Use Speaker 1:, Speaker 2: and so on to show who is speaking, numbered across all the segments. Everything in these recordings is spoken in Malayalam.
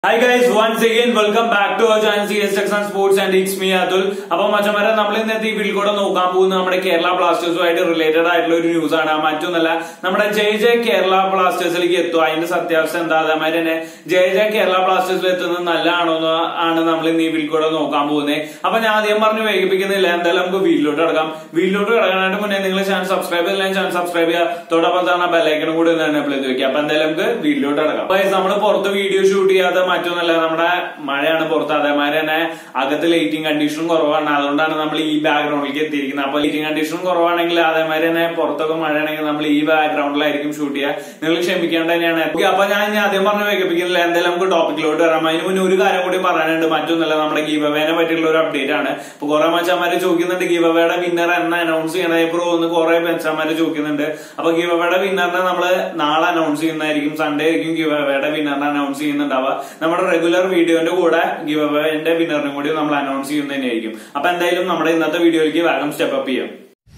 Speaker 1: hi guys once again welcome back to our channel C S X sports and it's me Atul അപ്പൊ മച്ചന്മാരെ നമ്മൾ ഇന്നത്തെ ഈ വീട്ടിൽ കൂടെ നോക്കാൻ പോകുന്നത് നമ്മുടെ കേരള ബ്ലാസ്റ്റേഴ്സുമായിട്ട് റിലേറ്റഡ് ആയിട്ടുള്ള ഒരു ന്യൂസ് ആണ് മറ്റൊന്നല്ല നമ്മുടെ ജയ് ജയ് കേരള ബ്ലാസ്റ്റേഴ്സിലേക്ക് എത്തും അതിന്റെ സത്യാവസ്ഥ എന്താ അതേമാതിരി തന്നെ ജയ് ജയ് കേരള ബ്ലാസ്റ്റേഴ്സിൽ എത്തുന്നത് നല്ലതാണോ എന്ന് ആണ് നമ്മൾ ഇന്ന് ഈ വീട്ടിൽ കൂടെ നോക്കാൻ പോകുന്നത് അപ്പൊ ഞാൻ ആദ്യം പറഞ്ഞു വൈകിപ്പിക്കുന്നില്ല എന്തായാലും നമുക്ക് വീട്ടിലോട്ട് കിടക്കാം വീട്ടിലോട്ട് കിടക്കാനായിട്ട് മുന്നേ നിങ്ങൾ ചാനൽ സബ്സ്ക്രൈബ് ചെയ്തില്ല ചാനൽ സബ്സ്ക്രൈബ് ചെയ്യുക തൊട്ടപ്പം തന്നെ ബെല്ലൈക്കണും കൂടി ഒന്ന് തന്നെ പ്ലേ വെക്കുക അപ്പൊ എന്തായാലും നമുക്ക് വീട്ടിലോട്ട് കിടക്കാം അപ്പൊ നമ്മൾ പുറത്ത് വീഡിയോ ഷൂട്ട് ചെയ്യാതെ മറ്റൊന്നല്ല നമ്മുടെ മഴയാണ് പുറത്ത് അതേമാതിരി തന്നെ അകത്ത് ലൈറ്റിംഗ് കണ്ടീഷനും കുറവാണ് അതുകൊണ്ടാണ് നമ്മൾ ഈ ബാക്ക്ഗ്രൗണ്ടിലേക്ക് എത്തിയിരിക്കുന്നത് അപ്പൊ ലൈറ്റിംഗ് കണ്ടീഷനും കുറവാണെങ്കിൽ അതേമാതിരി തന്നെ പുറത്തൊക്കെ മഴയാണെങ്കിൽ നമ്മൾ ഈ ബാക്ക്ഗ്രൗണ്ടിലായിരിക്കും ഷൂട്ട് ചെയ്യുക നിങ്ങൾ ക്ഷമിക്കേണ്ട തന്നെയാണ് ഓക്കെ അപ്പൊ ഞാൻ ഇനി ആദ്യം പറഞ്ഞ് വയ്ക്കിപ്പിക്കുന്നില്ല എന്തായാലും നമുക്ക് ടോപ്പിക്കിലോട്ട് വരാം അതിന് മുന്നേ ഒരു കാര്യം കൂടി പറയാനുണ്ട് മറ്റൊന്നല്ല നമ്മുടെ ഗീവവേനെ പറ്റിയുള്ള ഒരു അപ്ഡേറ്റ് ആണ് ഇപ്പൊ കുറെ മച്ചന്മാര് ചോദിക്കുന്നുണ്ട് ഗീവവേയുടെ വിന്നർ എന്ന് അനൗൺസ് ചെയ്യണേ ബ്രോ എന്ന് കുറെ മച്ചന്മാര് ചോദിക്കുന്നുണ്ട് അപ്പൊ ഗീവവേയുടെ വിന്നറിനെ നമ്മള് നാളെ അനൗൺസ് ചെയ്യുന്നതായിരിക്കും സൺഡേ ആയിരിക്കും ഗീവവേയുടെ വിന്നറിനെ അനൗൺസ് ചെയ്യുന്നുണ്ടാവുക നമ്മുടെ റെഗുലർ വീഡിയോന്റെ കൂടെ ഗീവവേന്റെ വിന്നറിനും കൂടി നമ്മൾ അനൗൺസ് ചെയ്യുന്നതന്നെയായിരിക്കും അപ്പൊ എന്തായാലും നമ്മുടെ ഇന്നത്തെ വീഡിയോയിലേക്ക് വേഗം സ്റ്റെപ്പ് അപ്പ് ചെയ്യാം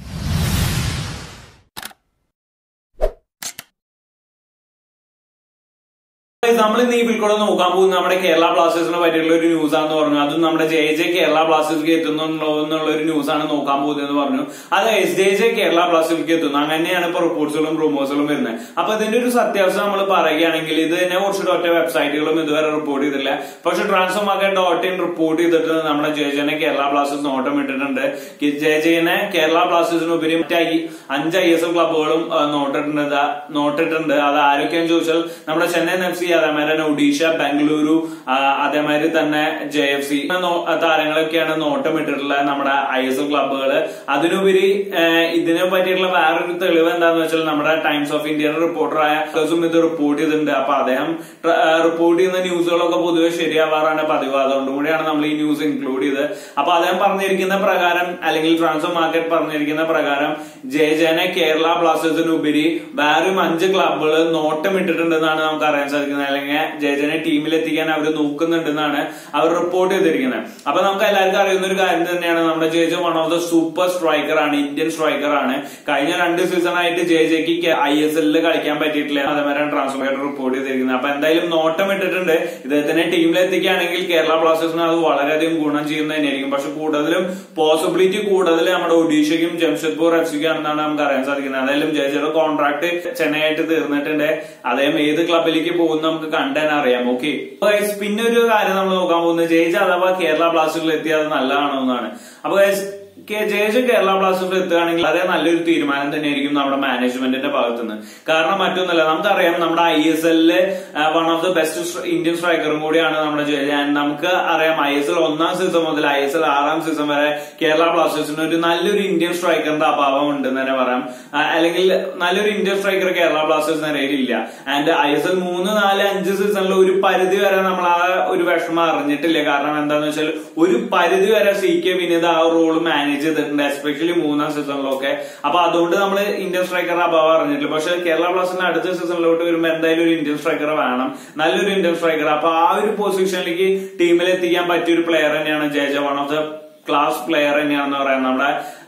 Speaker 1: നമ്മൾ ഇന്ന് ഈ ബിൽക്കൂടെ നോക്കാൻ പോകുന്നത് നമ്മുടെ കേരള ബ്ലാസ്റ്റേഴ്സിനെ പറ്റിയുള്ള ഒരു ന്യൂസ് ആണെന്ന് പറഞ്ഞു അതും നമ്മുടെ ജെ ജെ കേരള ബ്ലാസ്റ്റേഴ്സിലേക്ക് എത്തുന്നുണ്ടോ എന്നുള്ള ഒരു ന്യൂസ് ആണ് നോക്കാൻ പോകുന്നത് എന്ന് പറഞ്ഞു അത് എസ് ജെ ജെ കേരള ബ്ലാസ്റ്റേഴ്സിലേക്ക് എത്തുന്നു അങ്ങനെയാണ് ഇപ്പൊ റിപ്പോർട്ട്സുകളും റൂമേഴ്സുകളും വരുന്നത് അപ്പൊ ഇതിന്റെ ഒരു സത്യാവസ്ഥ നമ്മൾ പറയുകയാണെങ്കിൽ ഇത് തന്നെ കുറച്ച് ഒറ്റ വെബ്സൈറ്റുകളും ഇതുവരെ റിപ്പോർട്ട് ചെയ്തില്ല പക്ഷെ transfer market dot in report ചെയ്തിട്ട് നമ്മുടെ ജെ ജെനെ കേരള ബ്ലാസ്റ്റേഴ്സ് നോട്ടം ഇട്ടിട്ടുണ്ട് ജെ ജെനെ കേരള ബ്ലാസ്റ്റേഴ്സിനുപരി മറ്റായി അഞ്ച് ഐ എസ് എൽ ക്ലബുകളും നോട്ടിട്ടുണ്ട് നോട്ടിട്ടുണ്ട് അത് ആരൊക്കെയാന്ന് ചോദിച്ചാൽ നമ്മുടെ ചെന്നൈ എഫ് സി അതേമാതിരി തന്നെ ഒഡീഷ ബംഗളൂരു അതേമാതിരി തന്നെ ജെ എഫ് സി താരങ്ങളൊക്കെയാണ് നോട്ടം ഇട്ടിട്ടുള്ളത് നമ്മുടെ ഐ എസ് എൽ ക്ലബുകള് അതിനുപരി ഇതിനെ പറ്റിയിട്ടുള്ള വേറൊരു തെളിവ് എന്താന്ന് വെച്ചാൽ നമ്മുടെ ടൈംസ് ഓഫ് ഇന്ത്യയുടെ റിപ്പോർട്ടറായ ഇത് റിപ്പോർട്ട് ചെയ്തിട്ടുണ്ട് അപ്പൊ അദ്ദേഹം റിപ്പോർട്ട് ചെയ്യുന്ന ന്യൂസുകളൊക്കെ പൊതുവെ ശരിയാവാറാണ് പതിവ് അതുകൊണ്ടും കൂടിയാണ് നമ്മൾ ഈ ന്യൂസ് ഇൻക്ലൂഡ് ചെയ്ത് അപ്പൊ അദ്ദേഹം പറഞ്ഞിരിക്കുന്ന പ്രകാരം അല്ലെങ്കിൽ ട്രാൻസ്ഫർ മാർക്കറ്റ് പറഞ്ഞിരിക്കുന്ന പ്രകാരം ജെ ജെനെ കേരള ബ്ലാസ്റ്റേഴ്സിനുപരി വേറെയും അഞ്ച് ക്ലബുകൾ നോട്ടം ഇട്ടിട്ടുണ്ടെന്നാണ് നമുക്ക് അറിയാൻ സാധിക്കുന്നത് അല്ലെങ്കിൽ ജയജനെ ടീമിലെത്തിക്കാൻ അവർ നോക്കുന്നുണ്ടെന്നാണ് അവർ റിപ്പോർട്ട് ചെയ്തിരിക്കുന്നത് അപ്പൊ നമുക്ക് എല്ലാവർക്കും അറിയുന്ന ഒരു കാര്യം തന്നെയാണ് നമ്മുടെ Jeje one of the super striker ആണ് ഇന്ത്യൻ സ്ട്രൈക്കർ ആണ് കഴിഞ്ഞ രണ്ട് സീസൺ ആയിട്ട് ജയജയ്ക്ക് ഐ എസ് എല്ലിൽ കളിക്കാൻ പറ്റിയിട്ടില്ല അതേമാതിരി ട്രാൻസ്ഫർ റിപ്പോർട്ട് ചെയ്തിരിക്കുന്നത് അപ്പൊ എന്തായാലും നോട്ടം ഇട്ടിട്ടുണ്ട് ഇദ്ദേഹത്തിനെ ടീമിലെത്തിക്കുകയാണെങ്കിൽ കേരള ബ്ലാസ്റ്റേഴ്സിന് അത് വളരെയധികം ഗുണം ചെയ്യുന്നത് തന്നെയായിരിക്കും പക്ഷെ കൂടുതലും പോസിബിലിറ്റി കൂടുതൽ നമ്മുടെ ഒഡീഷയ്ക്കും ജംഷഡ്പൂർ എഫ് സിക്കും ആണെന്നാണ് നമുക്ക് അറിയാൻ സാധിക്കുന്നത് എന്തായാലും ജയജയുടെ കോൺട്രാക്ട് ചെന്നൈ ആയിട്ട് തീർന്നിട്ടുണ്ട് അദ്ദേഹം ഏത് ക്ലബിലേക്ക് പോകുന്ന നമുക്ക് കണ്ടാൻ അറിയാം ഓക്കെ പിന്നെ ഒരു കാര്യം നമ്മൾ നോക്കാൻ പോകുന്നത് ജയിച്ച അഥവാ കേരള ബ്ലാസ്റ്റേഴ്സിൽ എത്തിയത് നല്ലതാണോ എന്നാണ് അപ്പൊ ജയിച്ച കേരള ബ്ലാസ്റ്റേഴ്സിൽ എത്തുകയാണെങ്കിൽ വളരെ നല്ലൊരു തീരുമാനം തന്നെയായിരിക്കും നമ്മുടെ മാനേജ്മെന്റിന്റെ ഭാഗത്തുനിന്ന് കാരണം മറ്റൊന്നല്ല നമുക്കറിയാം നമ്മുടെ ഐ എസ് എല്ലിലെ one of the best Indian സ്ട്രൈക്കറും കൂടിയാണ് നമ്മുടെ നമുക്ക് അറിയാം ഐ എസ് എൽ ഒന്നാം സീസൺ മുതൽ ഐ എസ് എൽ ആറാം സീസൺ വരെ കേരള ബ്ലാസ്റ്റേഴ്സിന് ഒരു നല്ലൊരു ഇന്ത്യൻ സ്ട്രൈക്കറിന്റെ അഭാവം ഉണ്ടെന്ന് തന്നെ പറയാം അല്ലെങ്കിൽ നല്ലൊരു ഇന്ത്യൻ സ്ട്രൈക്കർ കേരള ബ്ലാസ്റ്റേഴ്സ് നിലയിലില്ല ആൻഡ് ഐ എസ് എൽ മൂന്ന് നാല് അഞ്ച് സീസണിൽ ഒരു പരിധി വരെ നമ്മൾ ആ ഒരു വിഷമം അറിഞ്ഞിട്ടില്ല കാരണം എന്താന്ന് വെച്ചാൽ ഒരു പരിധി വരെ സി കെ വിനീത് ആ റോൾ മാനേജ് ചെയ്തിട്ടുണ്ട് എസ്പെഷ്യലി മൂന്നാം സീസണിലൊക്കെ അപ്പൊ അതുകൊണ്ട് നമ്മൾ ഇന്ത്യൻ സ്ട്രൈക്കറുടെ അഭാവം അറിഞ്ഞിട്ടില്ല പക്ഷെ കേരള ബ്ലാസ്റ്റേഴ്സിന്റെ അടുത്ത സീസണിലോട്ട് വരുമ്പോൾ എന്തായാലും ഒരു ഇന്ത്യൻ സ്ട്രൈക്കർ വേണം നല്ലൊരു ഇന്ത്യൻ സ്ട്രൈക്കർ അപ്പൊ ആ ഒരു പൊസിഷനിലേക്ക് ടീമിൽ എത്തിക്കാൻ പറ്റിയ ഒരു പ്ലെയർ തന്നെയാണ് Jeje one of the class player തന്നെയാണെന്ന് പറയാം നമ്മുടെ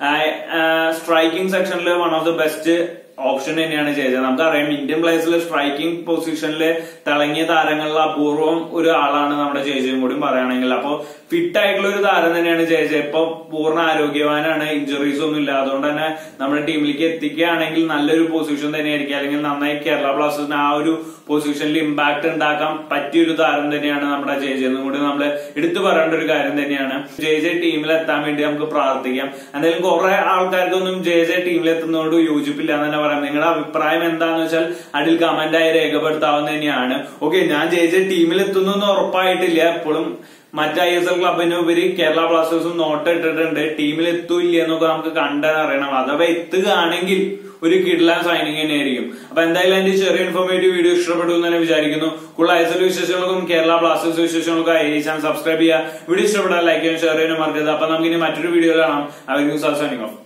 Speaker 1: സ്ട്രൈക്കിംഗ് സെക്ഷനിൽ one of the best option തന്നെയാണ് ചെയ്തത് നമുക്കറിയാം ഇന്ത്യൻ പ്ലേയേഴ്സിൽ സ്ട്രൈക്കിംഗ് പൊസിഷനിൽ തിളങ്ങിയ താരങ്ങളിൽ അപൂർവം ഒരു ആളാണ് നമ്മുടെ ജയജയും കൂടി പറയുകയാണെങ്കിൽ അപ്പൊ ഫിറ്റ് ആയിട്ടുള്ള ഒരു താരം തന്നെയാണ് ജയജ ഇപ്പൊ പൂർണ്ണ ആരോഗ്യവാനാണ് ഇഞ്ചുറീസ് ഒന്നും ഇല്ല അതുകൊണ്ട് തന്നെ നമ്മുടെ ടീമിലേക്ക് എത്തിക്കുകയാണെങ്കിൽ നല്ലൊരു പൊസിഷൻ തന്നെയായിരിക്കും അല്ലെങ്കിൽ നന്നായി കേരള ബ്ലാസ്റ്റേഴ്സിന് ആ ഒരു പൊസിഷനിൽ ഇമ്പാക്ട് ഉണ്ടാക്കാൻ പറ്റിയ ഒരു താരം തന്നെയാണ് നമ്മുടെ ജെ ജെ എന്നും കൂടി നമ്മൾ എടുത്തു പറയേണ്ട ഒരു കാര്യം തന്നെയാണ് ജെ ജെ ടീമിൽ എത്താൻ വേണ്ടി നമുക്ക് പ്രാർത്ഥിക്കാം എന്തായാലും കുറെ ആൾക്കാർക്കൊന്നും ജെ ജെ ടീമിൽ എത്തുന്നതോട് യോജിപ്പില്ല എന്ന് തന്നെ പറയാം നിങ്ങളുടെ അഭിപ്രായം എന്താന്ന് വെച്ചാൽ അതിൽ കമന്റായി രേഖപ്പെടുത്താവുന്ന തന്നെയാണ് ഓക്കെ ഞാൻ ജെ ജെ ടീമിൽ എത്തുന്നു എന്ന് ഉറപ്പായിട്ടില്ല എപ്പോഴും മറ്റ് ഐ എസ് എൽ ക്ലബിനുപരി കേരള ബ്ലാസ്റ്റേഴ്സും നോട്ട് ഇട്ടിട്ടുണ്ട് ടീമിൽ എത്തൂല്ല എന്നൊക്കെ നമുക്ക് കണ്ടാൻ അറിയണം അഥവാ എത്തുകയാണെങ്കിൽ ഒരു കിഡ്ലാൻ സൈനിങ് തന്നെയായിരിക്കും അപ്പൊ എന്തായാലും എന്റെ ചെറിയ ഇൻഫോർമേറ്റീവ് വീഡിയോ ഇഷ്ടപ്പെട്ടു എന്ന് തന്നെ വിചാരിക്കുന്നു കൂടുതൽ ഐ എസ് എൽ വിശേഷങ്ങൾക്കും കേരള ബ്ലാസ്റ്റേഴ്സ് വിശേഷങ്ങൾക്കും ഈ ചാനൽ സബ്സ്ക്രൈബ് ചെയ്യുക വീഡിയോ ഇഷ്ടപ്പെട്ടാൽ ലൈക്ക് ചെയ്യാൻ ഷെയർ ചെയ്യാനും മറക്കരുത് അപ്പൊ നമുക്ക് ഇനി മറ്റൊരു വീഡിയോ കാണാം അവർക്ക് സൈനിങ് ഓഫ്